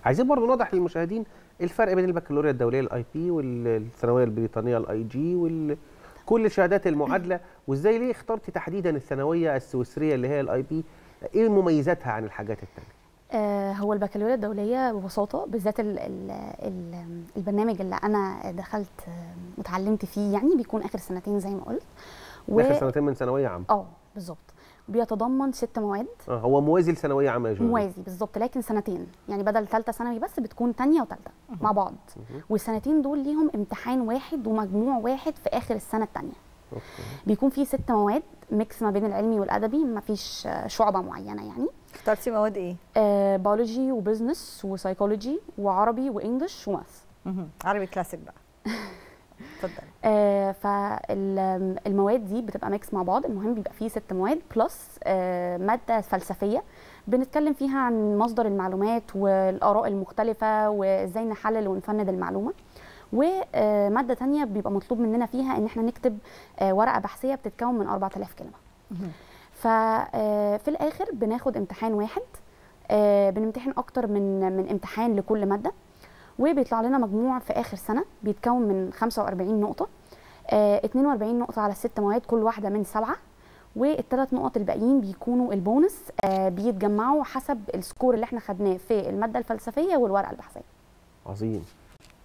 عايزين برضه نوضح للمشاهدين الفرق بين البكالوريا الدوليه الاي بي والثانويه البريطانيه الاي جي وال كل شهادات المعادله وازاي ليه اخترتي تحديدا الثانويه السويسريه اللي هي الاي بي ايه مميزاتها عن الحاجات الثانيه آه، هو البكالوريا الدولية ببساطة بالذات ال ال ال البرنامج اللي أنا دخلت آه، وتعلمت فيه يعني بيكون آخر سنتين زي ما قلت و... اخر سنتين من ثانويه عامه اه بالظبط بيتضمن ست مواد اه هو موازي لثانويه عامه يا جورج موازي بالظبط لكن سنتين يعني بدل ثالثه ثانوي بس بتكون ثانيه وثالثه مع بعض والسنتين دول ليهم امتحان واحد ومجموع واحد في اخر السنه الثانيه بيكون في ست مواد ميكس ما بين العلمي والادبي ما فيش شعبه معينه يعني اخترتي مواد ايه آه بيولوجي وبزنس وسايكولوجي وعربي وانجلش وماث عربي كلاسيك بقى اتفضلي آه فالمواد دي بتبقى ميكس مع بعض المهم بيبقى فيه ست مواد بلس آه ماده فلسفيه بنتكلم فيها عن مصدر المعلومات والاراء المختلفه وازاي نحلل ونفند المعلومه وماده تانية بيبقى مطلوب مننا فيها ان احنا نكتب آه ورقه بحثيه بتتكون من 4000 كلمه ففي الاخر بناخد امتحان واحد آه بنمتحن اكتر من من امتحان لكل ماده وبيطلع لنا مجموع في اخر سنه بيتكون من 45 نقطه آه 42 نقطه على الست مواد كل واحده من سبعه والثلاث نقط الباقيين بيكونوا البونس آه بيتجمعوا حسب السكور اللي احنا خدناه في الماده الفلسفيه والورقه البحثيه عظيم